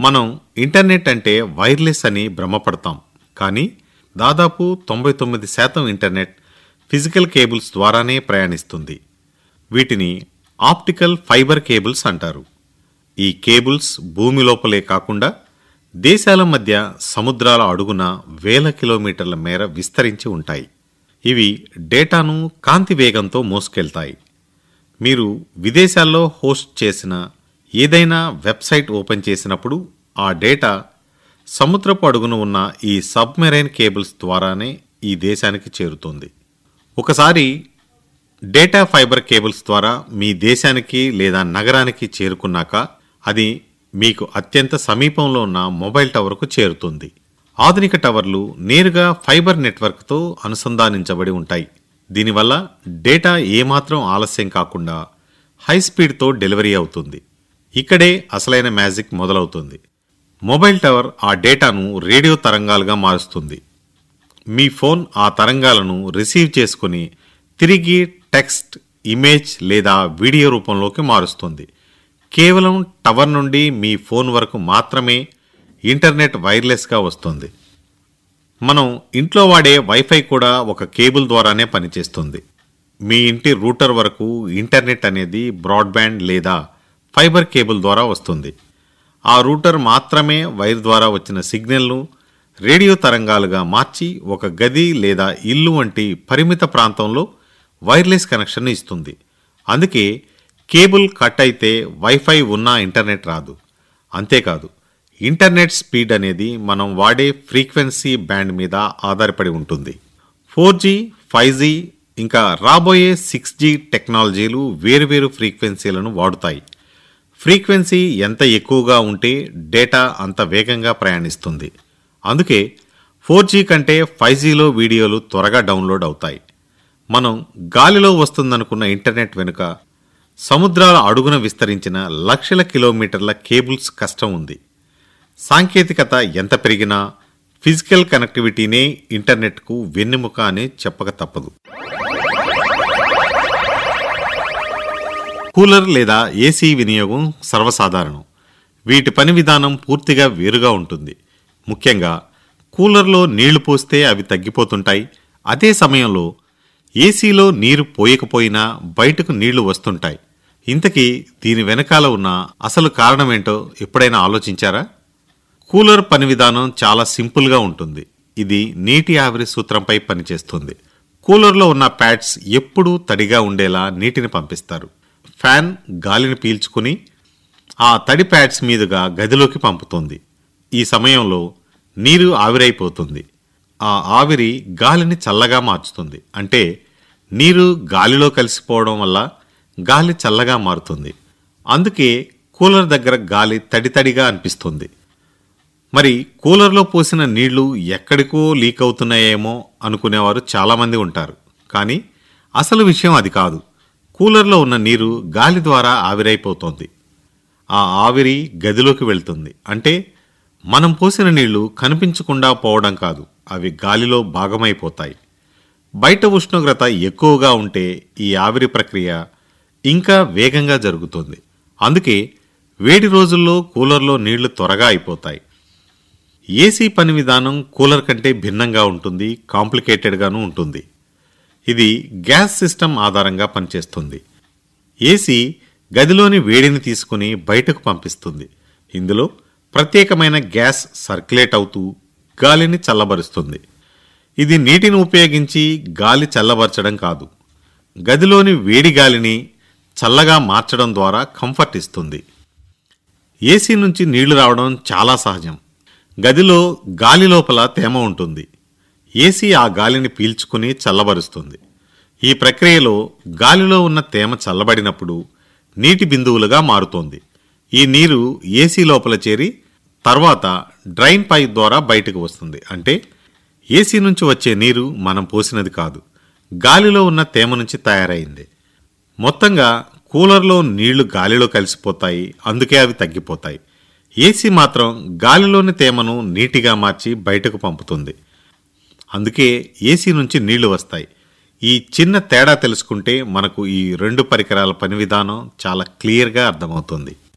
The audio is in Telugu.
మనం ఇంటర్నెట్ అంటే వైర్లెస్ అని భ్రమపడతాం కానీ దాదాపు తొంభై తొమ్మిది శాతం ఇంటర్నెట్ ఫిజికల్ కేబుల్స్ ద్వారానే ప్రయాణిస్తుంది వీటిని ఆప్టికల్ ఫైబర్ కేబుల్స్ అంటారు ఈ కేబుల్స్ భూమి లోపలే కాకుండా దేశాల మధ్య సముద్రాల అడుగున వేల కిలోమీటర్ల మేర విస్తరించి ఉంటాయి ఇవి డేటాను కాంతి వేగంతో మోసుకెళ్తాయి మీరు విదేశాల్లో హోస్ట్ చేసిన ఏదైనా వెబ్సైట్ ఓపెన్ చేసినప్పుడు ఆ డేటా సముద్రపు అడుగున ఉన్న ఈ సబ్మెరైన్ కేబుల్స్ ద్వారానే ఈ దేశానికి చేరుతుంది ఒకసారి డేటా ఫైబర్ కేబుల్స్ ద్వారా మీ దేశానికి లేదా నగరానికి చేరుకున్నాక అది మీకు అత్యంత సమీపంలో ఉన్న మొబైల్ టవర్కు చేరుతుంది ఆధునిక టవర్లు నేరుగా ఫైబర్ నెట్వర్క్తో అనుసంధానించబడి ఉంటాయి దీనివల్ల డేటా ఏమాత్రం ఆలస్యం కాకుండా హై స్పీడ్తో డెలివరీ అవుతుంది ఇక్కడే అసలైన మ్యాజిక్ మొదలవుతుంది మొబైల్ టవర్ ఆ డేటాను రేడియో తరంగాలుగా మారుస్తుంది మీ ఫోన్ ఆ తరంగాలను రిసీవ్ చేసుకుని తిరిగి టెక్స్ట్ ఇమేజ్ లేదా వీడియో రూపంలోకి మారుస్తుంది కేవలం టవర్ నుండి మీ ఫోన్ వరకు మాత్రమే ఇంటర్నెట్ వైర్లెస్గా వస్తుంది మనం ఇంట్లో వాడే వైఫై కూడా ఒక కేబుల్ ద్వారానే పనిచేస్తుంది మీ ఇంటి రూటర్ వరకు ఇంటర్నెట్ అనేది బ్రాడ్బ్యాండ్ లేదా ఫైబర్ కేబుల్ ద్వారా వస్తుంది ఆ రూటర్ మాత్రమే వైర్ ద్వారా వచ్చిన సిగ్నల్ను రేడియో తరంగాలుగా మార్చి ఒక గది లేదా ఇల్లు వంటి పరిమిత ప్రాంతంలో వైర్లెస్ కనెక్షన్ ఇస్తుంది అందుకే కేబుల్ కట్ అయితే వైఫై ఉన్నా ఇంటర్నెట్ రాదు అంతేకాదు ఇంటర్నెట్ స్పీడ్ అనేది మనం వాడే ఫ్రీక్వెన్సీ బ్యాండ్ మీద ఆధారపడి ఉంటుంది ఫోర్ జీ ఫైవ్ జీ ఇంకా రాబోయే సిక్స్ జీ టెక్నాలజీలు వేరువేరు ఫ్రీక్వెన్సీలను వాడుతాయి ఫ్రీక్వెన్సీ ఎంత ఎక్కువగా ఉంటే డేటా అంత వేగంగా ప్రయాణిస్తుంది అందుకే ఫోర్ జీ కంటే ఫైవ్ జీలో వీడియోలు త్వరగా డౌన్లోడ్ అవుతాయి మనం గాలిలో వస్తుందనుకున్న ఇంటర్నెట్ వెనుక సముద్రాల అడుగున విస్తరించిన లక్షల కిలోమీటర్ల కేబుల్స్ కష్టం ఉంది సాంకేతికత ఎంత పెరిగినా ఫిజికల్ కనెక్టివిటీనే ఇంటర్నెట్కు వెన్నెముక అని చెప్పక తప్పదు కూలర్ లేదా ఏసీ వినియోగం సర్వసాధారణం వీటి పని విధానం పూర్తిగా వేరుగా ఉంటుంది ముఖ్యంగా కూలర్లో నీళ్లు పోస్తే అవి తగ్గిపోతుంటాయి అదే సమయంలో ఏసీలో నీరు పోయకపోయినా బయటకు నీళ్లు వస్తుంటాయి ఇంతకీ దీని వెనకాల ఉన్న అసలు కారణమేంటో ఎప్పుడైనా ఆలోచించారా కూలర్ పని విధానం చాలా సింపుల్గా ఉంటుంది ఇది నీటి ఆవిరి సూత్రంపై పనిచేస్తుంది కూలర్లో ఉన్న ప్యాడ్స్ ఎప్పుడూ తడిగా ఉండేలా నీటిని పంపిస్తారు ఫ్యాన్ గాలిని పీల్చుకుని ఆ తడి ప్యాడ్స్ మీదుగా గదిలోకి పంపుతుంది ఈ సమయంలో నీరు ఆవిరైపోతుంది ఆ ఆవిరి గాలిని చల్లగా మార్చుతుంది అంటే నీరు గాలిలో కలిసిపోవడం వల్ల గాలి చల్లగా మారుతుంది అందుకే కూలర్ దగ్గర గాలి తడి తడిగా అనిపిస్తుంది మరి కూలర్లో పోసిన నీళ్లు ఎక్కడికో లీక్ అవుతున్నాయేమో అనుకునేవారు చాలామంది ఉంటారు కానీ అసలు విషయం అది కాదు కూలర్లో ఉన్న నీరు గాలి ద్వారా ఆవిరైపోతోంది ఆ ఆవిరి గదిలోకి వెళ్తుంది అంటే మనం పోసిన నీళ్లు కనిపించకుండా పోవడం కాదు అవి గాలిలో భాగమైపోతాయి బయట ఉష్ణోగ్రత ఎక్కువగా ఉంటే ఈ ఆవిరి ప్రక్రియ ఇంకా వేగంగా జరుగుతుంది అందుకే వేడి రోజుల్లో కూలర్లో నీళ్లు త్వరగా అయిపోతాయి ఏసీ పని విధానం కూలర్ కంటే భిన్నంగా ఉంటుంది కాంప్లికేటెడ్గాను ఉంటుంది ఇది గ్యాస్ సిస్టమ్ ఆధారంగా పనిచేస్తుంది ఏసీ గదిలోని వేడిని తీసుకుని బయటకు పంపిస్తుంది ఇందులో ప్రత్యేకమైన గ్యాస్ సర్క్యులేట్ అవుతూ గాలిని చల్లబరుస్తుంది ఇది నీటిని ఉపయోగించి గాలి చల్లబరచడం కాదు గదిలోని వేడి గాలిని చల్లగా మార్చడం ద్వారా కంఫర్ట్ ఇస్తుంది ఏసీ నుంచి నీళ్లు రావడం చాలా సహజం గదిలో గాలి లోపల తేమ ఉంటుంది ఏసీ ఆ గాలిని పీల్చుకుని చల్లబరుస్తుంది ఈ ప్రక్రియలో గాలిలో ఉన్న తేమ చల్లబడినప్పుడు నీటి బిందువులుగా మారుతోంది ఈ నీరు ఏసీ లోపల చేరి తర్వాత డ్రైన్ పైప్ ద్వారా బయటకు వస్తుంది అంటే ఏసీ నుంచి వచ్చే నీరు మనం పోసినది కాదు గాలిలో ఉన్న తేమ నుంచి తయారైంది మొత్తంగా కూలర్లో నీళ్లు గాలిలో కలిసిపోతాయి అందుకే అవి తగ్గిపోతాయి ఏసీ మాత్రం గాలిలోని తేమను నీటిగా మార్చి బయటకు పంపుతుంది అందుకే ఏసీ నుంచి నీళ్లు వస్తాయి ఈ చిన్న తేడా తెలుసుకుంటే మనకు ఈ రెండు పరికరాల పని విధానం చాలా క్లియర్గా అర్థమవుతుంది